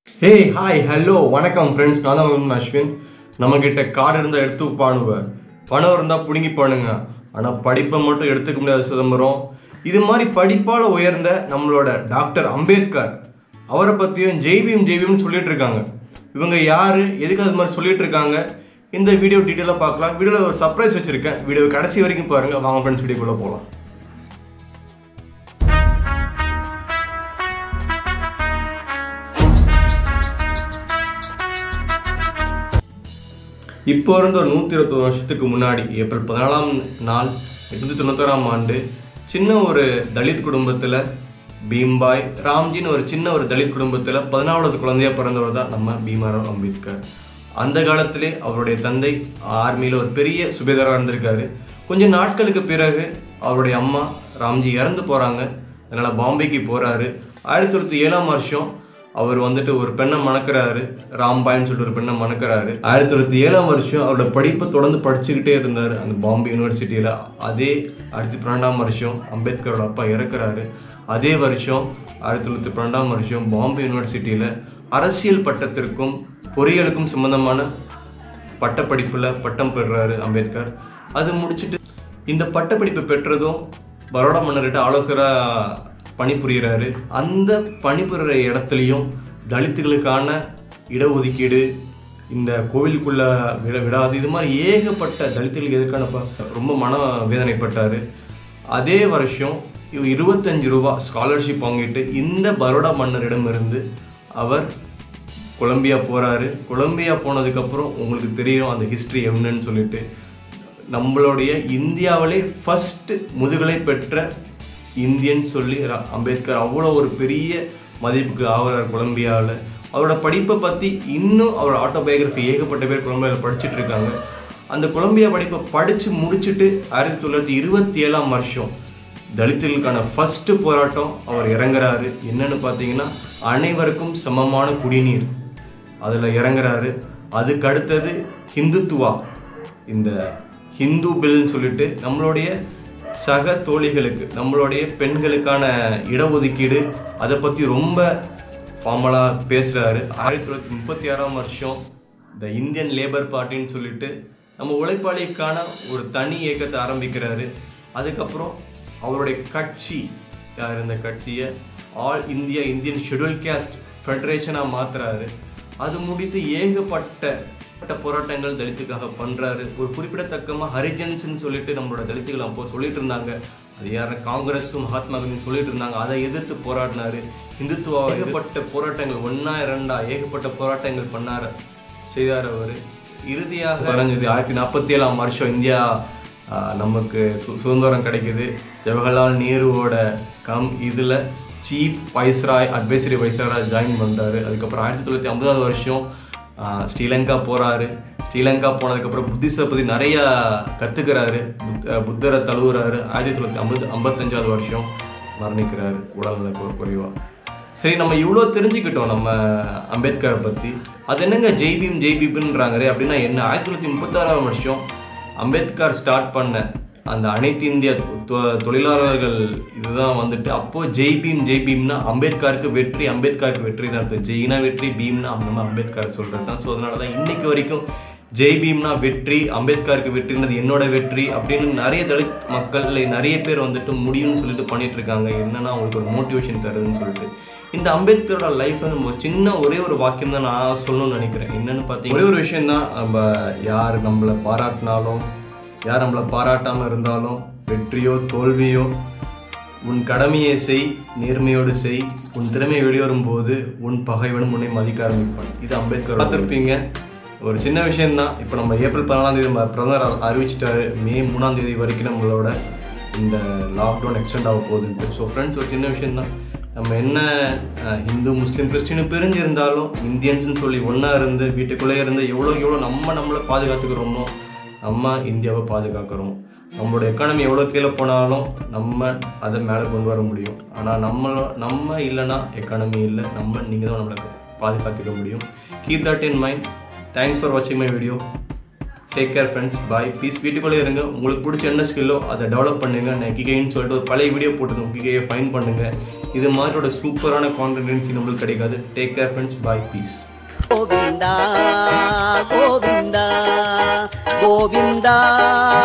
ஹே hi hello வணக்கம் friends நான் தான் உங்க அஸ்வின் நம்மக்கிட்ட கார்டு இருந்தால் எடுத்து பாணுவ பணம் இருந்தால் பிடுங்கி பானுங்க ஆனால் படிப்பை மட்டும் எடுத்துக்க முடியாத சிதம்பரம் இது மாதிரி படிப்பால் உயர்ந்த நம்மளோட டாக்டர் அம்பேத்கர் அவரை பற்றியும் ஜெய்பீம் ஜெய்பீம்னு சொல்லிட்டு இருக்காங்க இவங்க யார் எதுக்கு அது மாதிரி சொல்லிட்டு இருக்காங்க இந்த வீடியோ டீட்டெயிலாக பார்க்கலாம் வீடியோவில் ஒரு சர்ப்ரைஸ் வச்சுருக்கேன் வீடியோ கடைசி வரைக்கும் பாருங்கள் வாங்க ஃப்ரெண்ட்ஸ் வீடியோக்குள்ளே போகலாம் இப்போ இருந்து ஒரு நூற்றி இருபத்தொரு வருஷத்துக்கு முன்னாடி ஏப்ரல் பதினாலாம் நாள் எட்நூத்தி தொண்ணூத்தோராம் ஆண்டு சின்ன ஒரு தலித் குடும்பத்தில் பீம்பாய் ராம்ஜின்னு ஒரு சின்ன ஒரு தலித் குடும்பத்தில் பதினாலாவது குழந்தையா பிறந்தவர் தான் நம்ம பீமாராவ் அம்பேத்கர் அந்த காலத்திலே அவருடைய தந்தை ஆர்மியில் ஒரு பெரிய சுபேதராக இருந்திருக்காரு கொஞ்ச நாட்களுக்கு பிறகு அவருடைய அம்மா ராம்ஜி இறந்து போகிறாங்க அதனால் பாம்பேக்கு போகிறாரு ஆயிரத்தி தொள்ளாயிரத்தி ஏழாம் வருஷம் அவர் வந்துட்டு ஒரு பெண்ணை மணக்கிறாரு ராம்பாய்னு சொல்லிட்டு ஒரு பெண்ணை மணக்கிறாரு ஆயிரத்தி தொள்ளாயிரத்தி ஏழாம் வருஷம் அவரோட படிப்பை தொடர்ந்து படிச்சுக்கிட்டே இருந்தார் அந்த பாம்பே யூனிவர்சிட்டியில் அதே ஆயிரத்தி பன்னெண்டாம் வருஷம் அம்பேத்கரோட அப்பா இறக்குறாரு அதே வருஷம் ஆயிரத்தி தொள்ளாயிரத்தி பன்னெண்டாம் வருஷம் பாம்பே யூனிவர்சிட்டியில் அரசியல் பட்டத்திற்கும் பொறியியலுக்கும் சம்பந்தமான பட்டப்படிப்பில் பட்டம் பெறுறாரு அம்பேத்கர் அது முடிச்சுட்டு இந்த பட்டப்படிப்பு பெற்றதும் பரோடா மன்னர்கிட்ட ஆலோசகராக பணிபுரிகிறாரு அந்த பணிபுரிகிற இடத்துலையும் தலித்துகளுக்கான இடஒதுக்கீடு இந்த கோவிலுக்குள்ள விட விடாது இது மாதிரி ஏகப்பட்ட தலித்துகளுக்கு எதிர்க்கான ப- ரொம்ப மன வேதனைப்பட்டார் அதே வருஷம் இவ- இருபத்தஞ்சு ரூபா ஸ்காலர்ஷிப் வாங்கிட்டு இந்த பரோடா மன்னரிடமிருந்து அவர் கொலம்பியா போறாரு கொலம்பியா போனதுக்கப்புறம் உங்களுக்கு தெரியும் அந்த ஹிஸ்ட்ரி என்னன்னு சொல்லிட்டு நம்மளுடைய இந்தியாவிலே ஃபர்ஸ்ட் முதுகலை பெற்ற இந்தியன் சொல்லி ர- அம்பேத்கர் அவ்வளோ ஒரு பெரிய மதிப்புக்கு ஆகிறார் கொலம்பியாவில் அவரோட படிப்பை பற்றி இன்னும் அவரோட ஆட்டோபயோகிராஃபி ஏகப்பட்ட பேர் கொலம்பியாவில் படிச்சுட்டு இருக்காங்க அந்த கொலம்பியா படிப்பை படித்து முடிச்சுட்டு ஆயிரத்தி தொள்ளாயிரத்தி இருபத்தி ஏழாம் வருஷம் தலித்துகளுக்கான ஃபர்ஸ்ட் போராட்டம் அவர் இறங்குறாரு என்னன்னு பார்த்தீங்கன்னா அனைவருக்கும் சமமான குடிநீர் அதில் இறங்குறாரு அதுக்கு அடுத்தது ஹிந்துத்துவா இந்த ஹிந்து பில்னு சொல்லிட்டு நம்மளுடைய சக தோழிகளுக்கு நம்மளுடைய பெண்களுக்கான இடஒதுக்கீடு அதை பற்றி ரொம்ப ஃபார்மலாக பேசுகிறாரு ஆயிரத்தி தொள்ளாயிரத்தி முப்பத்தி ஆறாம் வருஷம் த இந்தியன் லேபர் பார்ட்டின்னு சொல்லிட்டு நம்ம உழைப்பாளிக்கான ஒரு தனி இயக்கத்தை ஆரம்பிக்கிறாரு அதுக்கப்புறம் அவருடைய கட்சி யார் இந்த கட்சியை all India Indian scheduled caste ஃபெடரேஷனாக மாத்துறாரு அது முடித்து ஏகப்பட்ட பட்ட போராட்டங்கள் தலித்துக்காக பண்றாரு ஒரு குறிப்பிடத்தக்கமா ஹரிஜன்ஸ்னு சொல்லிட்டு நம்மளோட தலித்துகள் அப்போ சொல்லிட்டு இருந்தாங்க அது யார காங்கிரஸும் மகாத்மா காந்தியும் சொல்லிட்டு இருந்தாங்க அதை எதிர்த்து போராடினாரு இந்துத்துவா ஏகப்பட்ட போராட்டங்கள் ஒன்னா இரண்டா ஏகப்பட்ட போராட்டங்கள் பண்ணாரு செய்தார் அவர் இறுதியாக வரைஞ்சது ஆயிரத்தி நாற்பத்தி ஏழாம் வருஷம் இந்தியா ஆஹ், நமக்கு சு சுதந்திரம் கிடைக்குது ஜவஹர்லால் நேருவோட கம் இதில் chief viceroy advisory viceroy join பண்ணுறாரு அதுக்கப்புறம் ஆயிரத்தி தொள்ளாயிரத்தி ஐம்பதாவது வருஷம் ஆஹ், ஸ்ரீலங்கா போகிறாரு ஸ்ரீலங்கா போனதுக்கப்புறம் புத்திசத்தை பற்றி நிறையா கற்றுக்கிறாரு புத்தரை தழுவுறாரு ஆயிரத்தி தொள்ளாயிரத்தி ஐம்பது ஐம்பத்தஞ்சாவது வருஷம் மரணிக்கிறாரு உடல்நல கு- குறைவா சரி நம்ம இவ்வளோ தெரிஞ்சுக்கிட்டோம் நம்ம அம்பேத்கரை பற்றி அது என்னங்க ஜெய்பீம் ஜெய்பீம்ன்றாங்களே அப்படின்னா என்ன ஆயிரத்தி தொள்ளாயிரத்தி முப்பத்தாறாம் வருஷம் அம்பேத்கர் ஸ்டார்ட் பண்ண அந்த அனைத்து இந்திய தொ- தொழிலாளர்கள் இதுதான் வந்துட்டு அப்போ ஜெய் பீம் ஜெய் பீம்னா அம்பேத்கருக்கு வெற்றி அம்பேத்கருக்கு வெற்றி தான் அர்த்தம் ஜெய்னா வெற்றி பீம்னா நம்ம அம்பேத்கர் சொல்றது தான் ஸோ அதனால தான் இன்னைக்கு வரைக்கும் ஜெய் பீம்னா வெற்றி அம்பேத்கருக்கு வெற்றின்றது என்னோட வெற்றி அப்படின்னு நிறைய தலித் மக்கள் இல்லை நிறைய பேர் வந்துட்டு முடியும்னு சொல்லிட்டு பண்ணிட்டு இருக்காங்க என்னன்னா அவங்களுக்கு ஒரு மோட்டிவேஷன் தருதுன்னு சொல்லிட்டு இந்த அம்பேத்கரோட லைஃப்ல நம்ம ஒரு சின்ன ஒரே ஒரு வாக்கியம் தான் நான் சொல்லணும்னு நினைக்கிறேன் என்னன்னு பார்த்தீங்கன்னா ஒரே ஒரு விஷயம் தான் நம்ம யார் நம்மளை பாராட்டினாலும் யார் நம்மளை பாராட்டாம இருந்தாலும் வெற்றியோ தோல்வியோ உன் கடமையை செய் நேர்மையோடு செய் உன் திறமை வெளிவரும் போது உன் பகைவனும் உன்னை மதிக்க ஆரம்பிப்பான் இது அம்பேத்கர் பார்த்துருப்பீங்க ஒரு சின்ன விஷயம்தான் இப்போ நம்ம ஏப்ரல் பதினாலாம் தேதி நம்ம பிரதமர் அறி- அறிவிச்சிட்டாரு மே மூணாம் தேதி வரைக்கும் நம்மளோட இந்த லாக்டவுன் எக்ஸ்டெண்ட் ஆக போகுதுன்ட்டு ஸோ ஃப்ரெண்ட்ஸ் ஒரு சின்ன விஷயம்தான் நம்ம என்ன அஹ், இந்து முஸ்லீம் கிறிஸ்டின் பிரிஞ்சு இருந்தாலும் இந்தியன்ஸ்னு சொல்லி ஒன்றா இருந்து வீட்டுக்குள்ளே இருந்து எவ்வளோ எவ்வளோ நம்ம நம்மளை பாதுகாத்துக்கிறோமோ நம்ம இந்தியாவை பாதுகாக்கிறோம் நம்மளோட எக்கானமி எவ்வளோ கீழே போனாலும் நம்ம அதை மேலே கொண்டு வர முடியும் ஆனால் நம்ம நம்ம இல்லைன்னா எக்கானமி இல்லை நம்ம நீங்கள் தான் நம்மளை பாதுகாத்துக்க முடியும் keep that in mind thanks for வாட்சிங் my video take care friends bye peace வீட்டுக்குள்ளே இருங்க உங்களுக்கு பிடிச்ச என்ன ஸ்கில்லோ அதை டெவலப் பண்ணுங்க நான் கிகைன்னு சொல்லிட்டு ஒரு பழைய வீடியோ போட்டுருக்கோம் கிகையை ஃபைன் பண்ணுங்க இது மாதிரியோட சூப்பரான கான்டென்ட்ஸ் நம்மளுக்கு கிடைக்காது take care friends bye peace Govinda Govinda Govinda